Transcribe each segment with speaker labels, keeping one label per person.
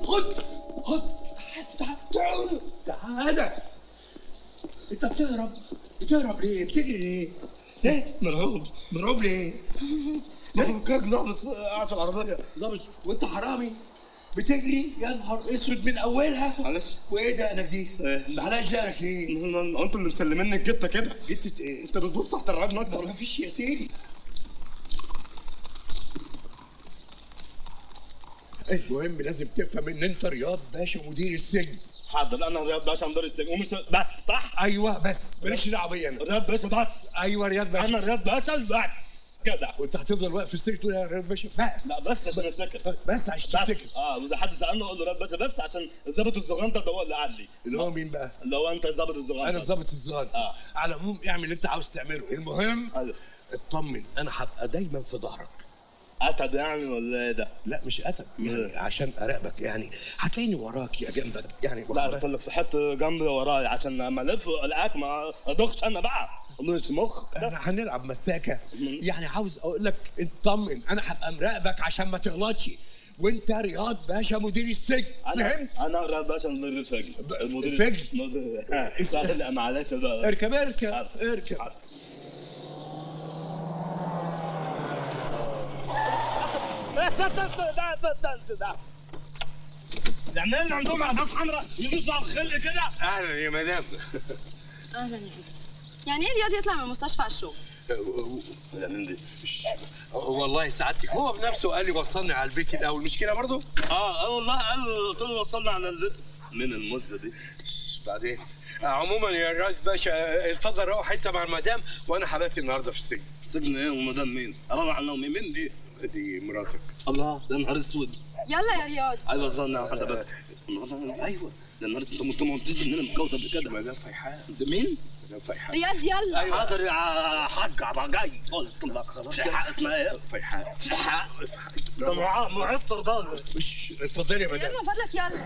Speaker 1: خد خد تعال تعال تعال انت بتهرب بتهرب ليه بتجري ليه ايه
Speaker 2: مرعوب
Speaker 1: مرعوب ليه
Speaker 2: فكرك ضابط قاعد في العربيه
Speaker 1: ظابط وانت حرامي بتجري يا نهار اسود من اولها
Speaker 2: معلش
Speaker 1: وايه دقنك دي؟
Speaker 2: ايه؟
Speaker 1: معلش دقنك ليه؟
Speaker 2: انتوا اللي مسلميني الجته كده
Speaker 1: جتة ايه؟
Speaker 2: انت بتبص تحت الرقبه
Speaker 1: ما
Speaker 2: اكتر
Speaker 1: فيش يا سيدي المهم لازم تفهم ان انت رياض باشا مدير السجن
Speaker 2: حاضر انا رياض باشا مدير السجن ومش بس صح
Speaker 1: ايوه بس مالكش دعوه بيا انا
Speaker 2: رياض باشا بس
Speaker 1: ايوه رياض باشا
Speaker 2: انا رياض باشا بس كده
Speaker 1: وانت هتفضل واقف في السجن تقول يا رياض باشا بس
Speaker 2: لا بس عشان افتكر
Speaker 1: بس عشان
Speaker 2: بس
Speaker 1: تفتكر
Speaker 2: اه واذا حد سالني اقول له رياض باشا بس عشان الظابط الصغنطر ده هو اللي قال لي
Speaker 1: اللي هو مين بقى؟
Speaker 2: اللي هو انت الظابط الصغنطر
Speaker 1: انا الظابط الظاهر
Speaker 2: آه.
Speaker 1: على العموم اعمل اللي انت عاوز تعمله المهم
Speaker 2: ايوه
Speaker 1: اطمن انا هبقى دايما في ظهرك
Speaker 2: قتل يعني ولا ايه ده؟
Speaker 1: لا مش قتل يعني عشان اراقبك يعني هتلاقيني وراك يا جنبك يعني
Speaker 2: لا
Speaker 1: واخد
Speaker 2: قلت لك في حته جنبي ورايا عشان لما الف الاقيك ما ادخش انا بقى مش مخ كده
Speaker 1: احنا هنلعب مساكه
Speaker 2: مم.
Speaker 1: يعني عاوز اقول لك اطمن انا هبقى مراقبك عشان ما تغلطش وانت رياض باشا مدير السجن
Speaker 2: انا
Speaker 1: فهمت
Speaker 2: انا رياض باشا مدير الفجر المدير
Speaker 1: الفجر؟
Speaker 2: مدير ها، لا معلش ده
Speaker 1: اركب اركب اركب
Speaker 2: يعني اللي عندهم اهداف حمراء يدوسوا على الخل كده
Speaker 1: اهلا يا مدام
Speaker 3: اهلا يا فندم يعني ايه رياض يطلع من المستشفى على الشغل
Speaker 2: يعني دي
Speaker 1: والله سعادتك هو بنفسه قال لي وصلني على البيت الاول مش كده برضه
Speaker 2: اه اه والله قال قلت له وصلنا على البيت من المزه دي
Speaker 1: بعدين عموما يا رياض باشا اتفضل روح انت مع المدام وانا حباتي النهارده في السجن
Speaker 2: سجن ايه ومدام مين؟ انا على نومي مين دي؟
Speaker 1: دي مراتك
Speaker 2: الله ده نهار اسود
Speaker 3: يلا يا رياض
Speaker 2: ايوه ظن حد بقى ايوه ده النهار انت انت ما قلتش ان انا متجوز قبل كده
Speaker 1: مدام فيحان
Speaker 2: انت مين؟
Speaker 1: مدام فيحان
Speaker 3: رياض يلا
Speaker 2: حاضر يا حاج على جاي قلت لك خلاص في حق اسمها ايه؟
Speaker 1: فيحان
Speaker 2: في حق ده معاه معطر ده
Speaker 1: مش اتفضلي يا
Speaker 3: رياض
Speaker 1: مدام
Speaker 3: من فضلك يلا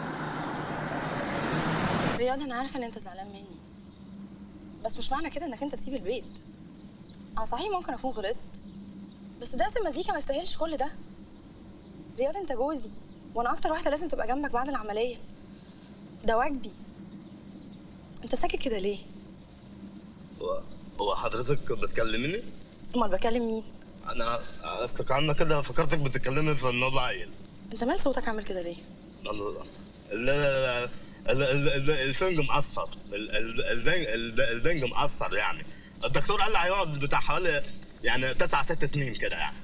Speaker 3: رياض انا عارفه ان انت زعلان مني بس مش معنى كده انك انت تسيب البيت اه صحيح ممكن اكون غلطت بس درس المزيكا ما يستاهلش كل ده رياض انت جوزي وانا اكتر واحده لازم تبقى جنبك بعد العمليه ده واجبي انت ساكت كده ليه
Speaker 2: هو هو حضرتك بتكلمني؟
Speaker 3: امال بكلم مين
Speaker 2: انا قصدك عنك كده فكرتك بتتكلمي في النوض عيل
Speaker 3: انت مال صوتك عامل كده ليه
Speaker 2: ال- ال- ال- ال- ال- الفنج معصفر ال- ال- البنج ال- البنج معصفر يعني الدكتور قال لي هيقعد بتاع حوالي يعني تسع ست سنين كده يعني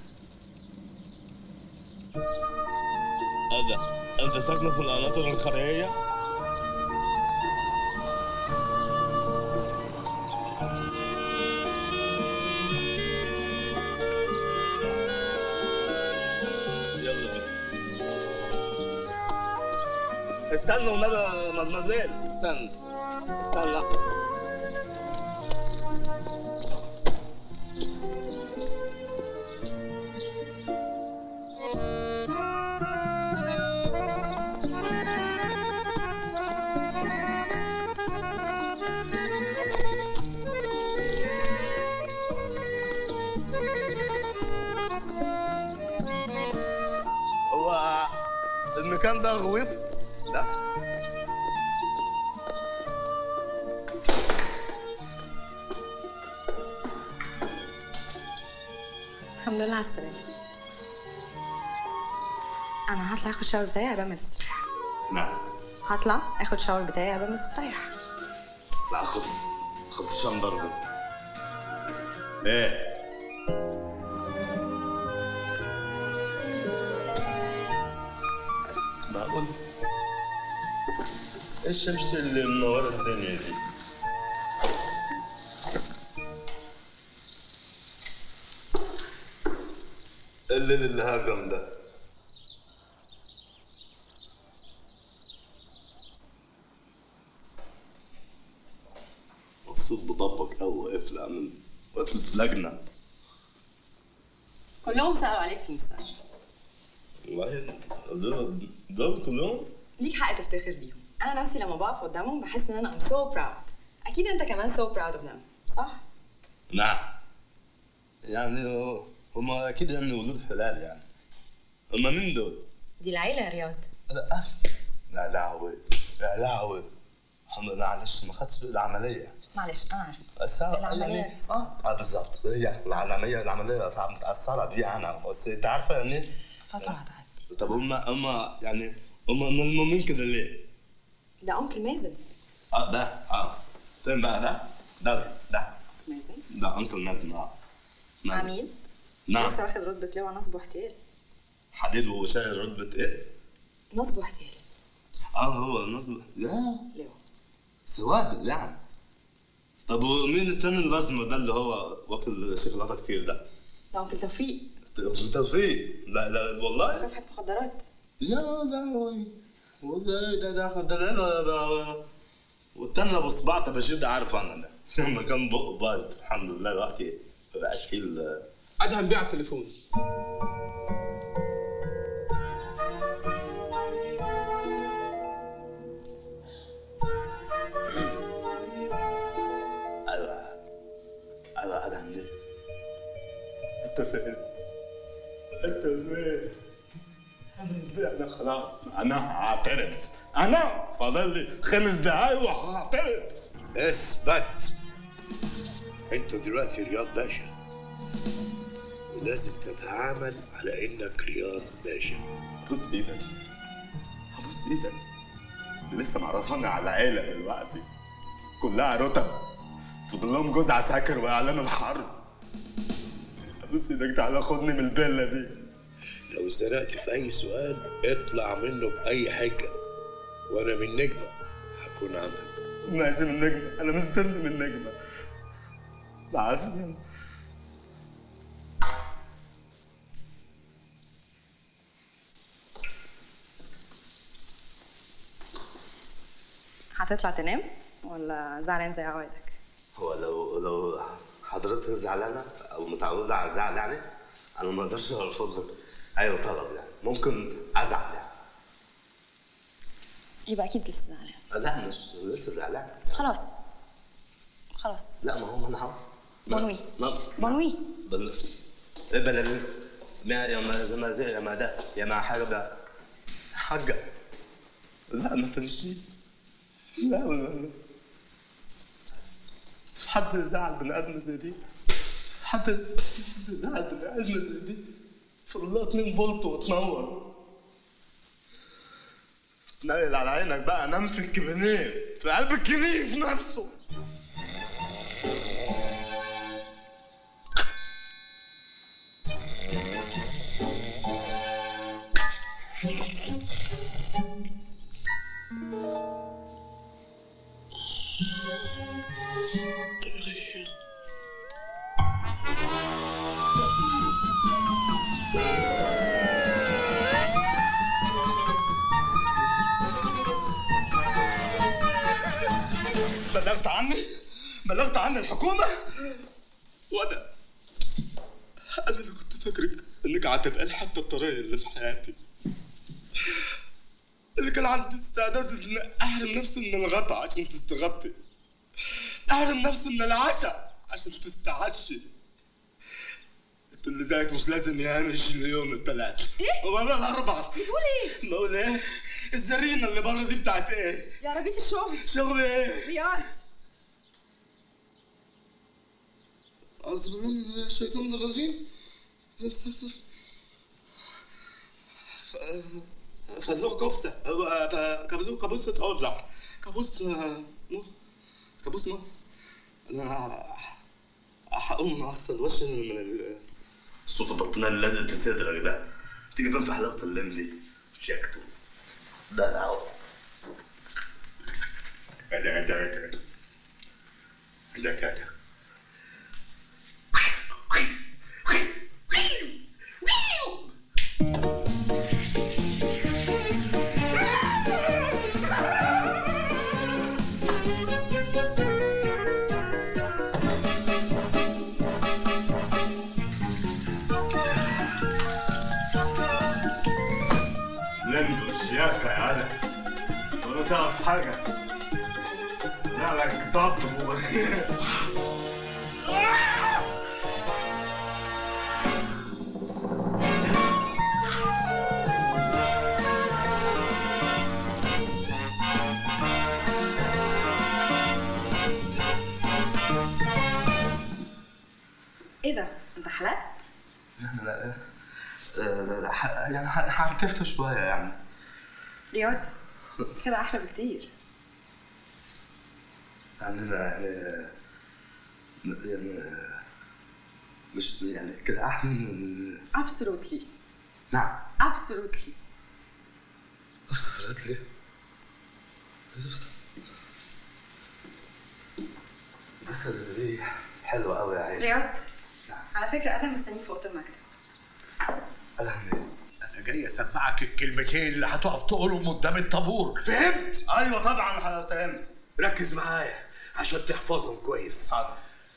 Speaker 2: ايه ده انت ساكنه في القناطر الخارجيه يلا بينا استنى والنبي مدمزيل استنى استنى هو المكان ده غويط ده
Speaker 3: الحمد لله على السلامه انا هطلع اخد شاور بتاعي قبل ما تستريح
Speaker 2: نعم
Speaker 3: هطلع اخد شاور بتاعي قبل ما تستريح
Speaker 2: لا خد خد الشام برضه ايه معقول ايه الشمس اللي منورة الدنيا دي إيه الليل اللي هاجم ده مبسوط بطبك أوي واقف لي عامل واقف لي في لجنة
Speaker 3: كلهم سالوا عليك في المستشفى
Speaker 2: والله دول دول كلهم
Speaker 3: ليك حق تفتخر بيهم انا نفسي لما بقف قدامهم بحس ان انا ام سو براود اكيد انت كمان سو براود اوف ذم صح
Speaker 2: نعم يعني هما أكيد يعني ولود حلال يعني هما مين دول؟
Speaker 3: دي العيله يا رياض
Speaker 2: لا لا لهوي يا لهوي الحمد لله معلش ما خدتش بالي العمليه
Speaker 3: معلش انا عارفه
Speaker 2: بس ها-
Speaker 3: العملية
Speaker 2: يعني اه اه بالظبط هي العمليه العمليه صعب متاثره بيها انا بس انت عارفه يعني
Speaker 3: فتره هتعدي
Speaker 2: طب هم هم يعني هم ملمومين كده ليه؟
Speaker 3: ده انكل مازن
Speaker 2: اه ده اه فين بقى ده؟ ده ده
Speaker 3: مازن
Speaker 2: ده انكل نازل اه نعم.
Speaker 3: عميد
Speaker 2: نعم
Speaker 3: لسه واخد رتبه لواء نصب واحتيال
Speaker 2: حديد وشايل رتبة ايه؟
Speaker 3: نصب واحتيال
Speaker 2: اه هو نصب لا
Speaker 3: لواء
Speaker 2: سواد يعني طب ومين التاني الازمه ده اللي هو واكل شوكولاته كتير ده؟
Speaker 3: ده انكل توفيق
Speaker 2: توفيق لا لا والله
Speaker 3: مكافحه مخدرات
Speaker 2: يا لهوي وده ده ده ده ده ده والتاني ابو صباع تباشير ده عارف انا ده لما كان بقه بايظ الحمد لله دلوقتي ما بقاش فيه ال-
Speaker 1: ادهم بيع تليفون
Speaker 2: ايوه ايوه انا عندي انت فين؟ انت فين؟ انا انا خلاص انا هعترف انا فاضل لي خمس دقايق وهعترف
Speaker 4: اثبت انت دلوقتي رياض باشا ولازم تتعامل على انك رياض باشا
Speaker 2: بص ايدك هبص ايدك دي لسه معرفاني على عيلة دلوقتي كلها رتب فاضل لهم جوز عساكر واعلان الحرب بص ايدك تعالى خدني من الفيلا دي
Speaker 4: لو اتزنقت في اي سؤال اطلع منه باي حجه وانا من نجمه هكون عندك
Speaker 2: انا عايز من النجمة انا مستني من النجمة مع السلامة
Speaker 3: هتطلع تنام ولا زعلان زي عوايدك
Speaker 2: هو لو لو حضرتك زعلانة او متعودة على الزعل يعني انا ما اقدرش ارفض لك اي طلب يعني ممكن ازعل يعني
Speaker 3: يبقى اكيد لسه زعلان
Speaker 2: لا مش لسه زعلان
Speaker 3: خلاص خلاص
Speaker 2: لا ما هو ما انا هو
Speaker 3: بنوي.
Speaker 2: ما
Speaker 3: بنوي
Speaker 2: بل ايه بلد ما يا ما زي ما زي يا ما ده يا ما حاجه ده حاجه لا ما تمشي لا لا لا في حد زعل بني ادم زي دي في حد حد زعل بني ادم زي دي في الله 2 فولت وتنور نقل على عينك بقى نام في الكبنيه في قلب الكنيف نفسه بلغت عني بلغت عني الحكومة وأنا أنا اللي كنت فاكرك إنك هتبقى لي حتى الطريق اللي في حياتي اللي كان عندي استعداد إن أحرم نفسي من الغطا عشان تستغطي أحرم نفسي من العشاء عشان تستعشي انت اللي زيك مش لازم يهمش اليوم الثلاث ايه؟ ولا الاربعاء
Speaker 3: بتقول ايه؟
Speaker 2: بقول ايه؟ الزرينه اللي بره دي بتاعت ايه؟
Speaker 3: دي عربيه الشغل
Speaker 2: شغل ايه؟
Speaker 3: رياض
Speaker 2: أعوذ بالله من الشيطان الرجيم فزوق كبسة كابوس كابوس أوزع كابوس نو كابوس نو أنا هقوم أغسل وشي من ال- الصوف البطانية اللي لازق في صدرك ده تيجي فين في حلاوة اللم دي شيكته ده ده هو
Speaker 4: ده ده ده ده ده
Speaker 2: لم وشياكة يا علي ولا تعرف حاجة لا لك طب آه، ح- يعني ح- حركفتها شويه يعني
Speaker 3: رياض كده احلى بكتير
Speaker 2: يعني يعني يعني مش يعني كده احلى من
Speaker 3: absolutely
Speaker 2: نعم
Speaker 3: absolutely
Speaker 2: صفرت لي بس دي حلوة قوي يا عيني
Speaker 3: رياض
Speaker 2: نعم.
Speaker 3: على فكره انا مستنيك في اوضه المكتب
Speaker 2: أهلا.
Speaker 4: انا جاي اسمعك الكلمتين اللي هتقف تقولهم قدام الطابور فهمت
Speaker 2: ايوه طبعا أنا فهمت
Speaker 4: ركز معايا عشان تحفظهم كويس
Speaker 2: حاضر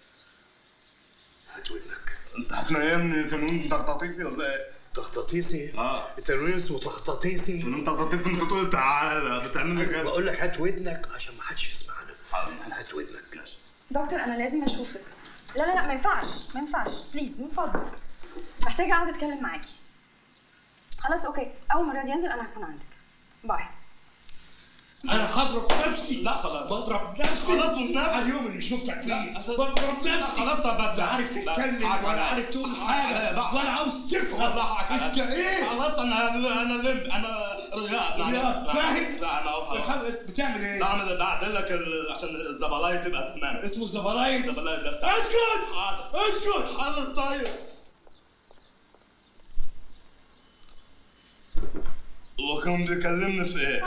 Speaker 4: هات ودنك
Speaker 2: انت هتنيمني فنون تغطاطيسي ولا ايه؟
Speaker 4: تخطيطيسي
Speaker 2: اه
Speaker 4: التنوين اسمه تخطيطيسي
Speaker 2: فنون تغطاطيسي انت تقول تعالى بتعمل لي كده
Speaker 4: بقول لك هات ودنك عشان ما حدش يسمعنا
Speaker 2: حاضر.
Speaker 4: هات ودنك
Speaker 3: دكتور انا لازم اشوفك لا لا لا ما ينفعش ما ينفعش بليز من فضلك محتاجه اقعد اتكلم معاكي خلاص اوكي اول ما رياض ينزل انا هكون عندك باي
Speaker 4: انا هضرب نفسي
Speaker 2: لا خلاص.
Speaker 4: بضرب نفسي
Speaker 2: خلاص والنبي.
Speaker 4: على اليوم اللي شفتك فيه
Speaker 2: لا،
Speaker 4: بضرب نفسي
Speaker 2: خلاص طب بس
Speaker 4: لا عارف
Speaker 2: لا،
Speaker 4: تتكلم
Speaker 2: لا،
Speaker 4: ولا
Speaker 2: لا.
Speaker 4: عارف تقول
Speaker 2: لا،
Speaker 4: حاجه
Speaker 2: لا.
Speaker 4: ولا عاوز تفهم انت ايه
Speaker 2: خلاص انا انا لم انا رياض لا،
Speaker 4: رياض،
Speaker 2: لا،
Speaker 4: فاهم؟
Speaker 2: لا انا
Speaker 4: بتعمل ايه؟
Speaker 2: بعمل بعدل لك ال- عشان الزبلايه تبقى تمام
Speaker 4: اسمه الزبرايد
Speaker 2: الزبلايه ده بتاع
Speaker 4: اسكت
Speaker 2: حاضر
Speaker 4: اسكت
Speaker 2: حاضر طيب وكان بيكلمني في ايه؟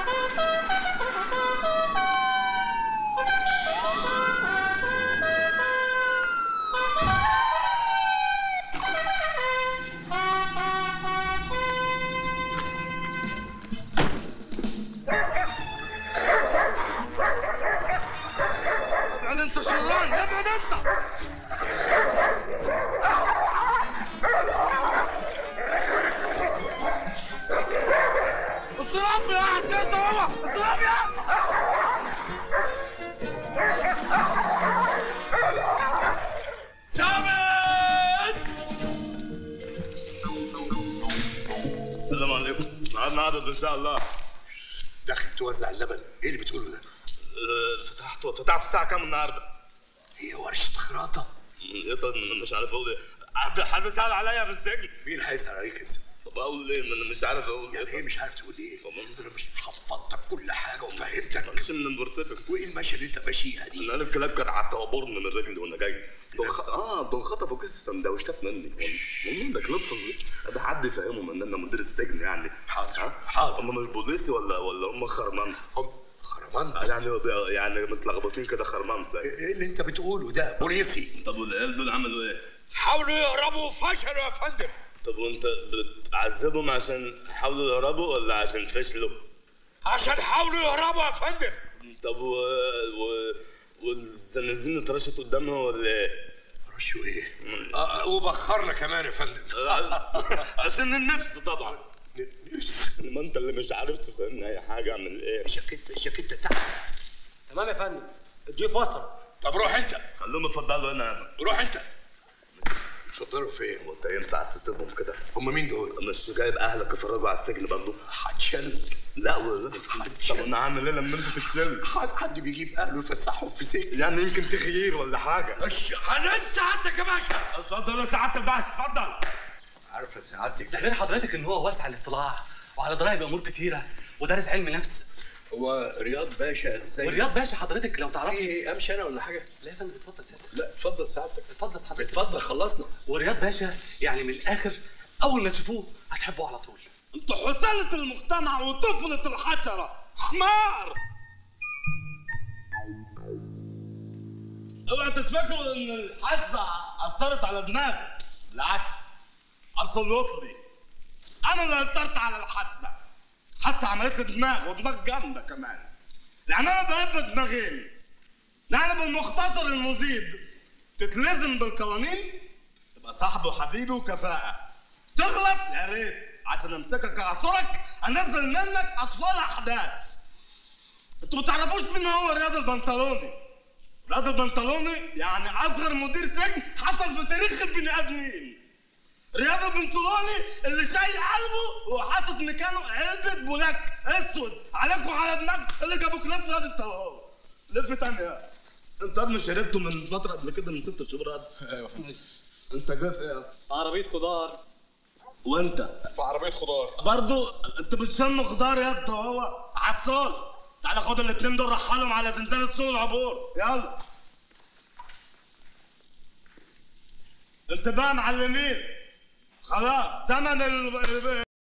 Speaker 2: ابعد انت شران ابعد انت انصراف يا عسكري هو انصراف يا
Speaker 4: جامد
Speaker 2: السلام عليكم معادنا عدد ان شاء الله
Speaker 4: داخل توزع اللبن ايه اللي بتقوله ده؟
Speaker 2: أه، فتحت فتحت الساعة كام النهارده؟
Speaker 4: هي ورشة خراطة
Speaker 2: ايه طيب انا مش عارف اقول ايه حد حد سأل عليا في السجن
Speaker 4: مين هيسأل عليك انت؟
Speaker 2: طب اقول ايه ما انا مش عارف اقول
Speaker 4: يعني ايه
Speaker 2: ايه
Speaker 4: مش عارف تقول ايه؟
Speaker 2: طبعاً.
Speaker 4: انا مش حفظتك كل حاجة وفهمتك
Speaker 2: مش من المرتفق
Speaker 4: وايه المشي اللي انت ماشيها دي؟
Speaker 2: انا الكلاب كانت هتعبرني من رجلي وانا جاي دول خ... اه دول خطفوا كيس السندوتشات مني والله ده كلاب ده حد يفهمهم ان انا مدير السجن يعني
Speaker 4: حاضر،
Speaker 2: ها؟
Speaker 4: حاضر.
Speaker 2: هم مش بوليسي ولا ولا هم خرمنت
Speaker 4: هم خرمنت
Speaker 2: يعني يعني متلخبطين كده خرمنت
Speaker 4: ايه اللي انت بتقوله ده؟ بوليسي
Speaker 2: طب والعيال دول عملوا ايه؟
Speaker 4: حاولوا يهربوا وفشلوا يا فندم
Speaker 2: طب وانت بتعذبهم عشان حاولوا يهربوا ولا عشان فشلوا؟
Speaker 4: عشان حاولوا يهربوا يا فندم
Speaker 2: طب و... و... والزنازين اترشت قدامها ولا ايه؟
Speaker 4: رشوا ايه؟ آه وبخرنا كمان يا فندم
Speaker 2: عشان النفس طبعا
Speaker 4: نفس
Speaker 2: ما انت اللي مش عارف تفهمني اي حاجه اعمل ايه؟
Speaker 4: شكت شكت تحت
Speaker 5: تمام يا فندم الضيوف وصل
Speaker 4: طب روح انت
Speaker 2: خلوهم يفضلوا هنا
Speaker 4: روح انت اتفضلوا فين؟
Speaker 2: هو انت ينفع تسيبهم كده؟
Speaker 4: هم مين دول؟
Speaker 2: مش جايب اهلك يفرجوا على السجن برضه؟
Speaker 4: هتشل
Speaker 2: لا و... طب انا عامل ايه لما انت تتشل؟
Speaker 4: حد حد بيجيب اهله يفسحهم في سجن
Speaker 2: يعني يمكن تغيير ولا حاجه
Speaker 4: هنسى عندك يا باشا
Speaker 2: اتفضل يا سعاده الباشا اتفضل
Speaker 4: عارفه سعادتك
Speaker 5: ده غير حضرتك ان هو واسع الاطلاع وعلى درايه بامور كتيره ودارس علم نفس
Speaker 4: هو رياض باشا زي
Speaker 5: ورياض باشا حضرتك لو تعرفي
Speaker 4: في امشي انا ولا حاجه؟
Speaker 5: لا يا فندم اتفضل سيادتك
Speaker 4: لا اتفضل سعادتك
Speaker 5: اتفضل حضرتك
Speaker 4: اتفضل خلصنا
Speaker 5: ورياض باشا يعني من الاخر اول ما تشوفوه هتحبوه على طول
Speaker 2: انتوا حسالة المجتمع وطفلة الحشرة حمار اوعى تتفكروا ان الحادثة اثرت على دماغي بالعكس اصلت لي انا اللي اثرت على الحادثة حادثة عملت لي دماغ ودماغ جامدة كمان يعني انا بحب دماغين يعني بالمختصر المزيد تتلزم بالقوانين تبقى صاحبي وحبيبي وكفاءة تغلط يا ريت عشان امسكك اعصرك انزل منك اطفال احداث انتوا ما تعرفوش مين هو رياض البنطلوني رياض البنطلوني يعني اصغر مدير سجن حصل في تاريخ البني ادمين رياض البنطلوني اللي شايل قلبه وحاطط مكانه علبة بولاك اسود عليك وعلى دماغك اللي جابوك لف هذا التوهو لف تانية انت قد ما شربته من فترة قبل كده من ست شهور قد
Speaker 5: ايوه فندم
Speaker 2: انت جاي في ايه؟
Speaker 5: عربيه خضار
Speaker 2: وانت
Speaker 6: في عربيه خضار
Speaker 2: برضو انت بتشم خضار يا انت وهو عسول تعالى خد الاتنين دول رحلهم على زنزانة سوق العبور يلا انتباه معلمين خلاص زمن ال...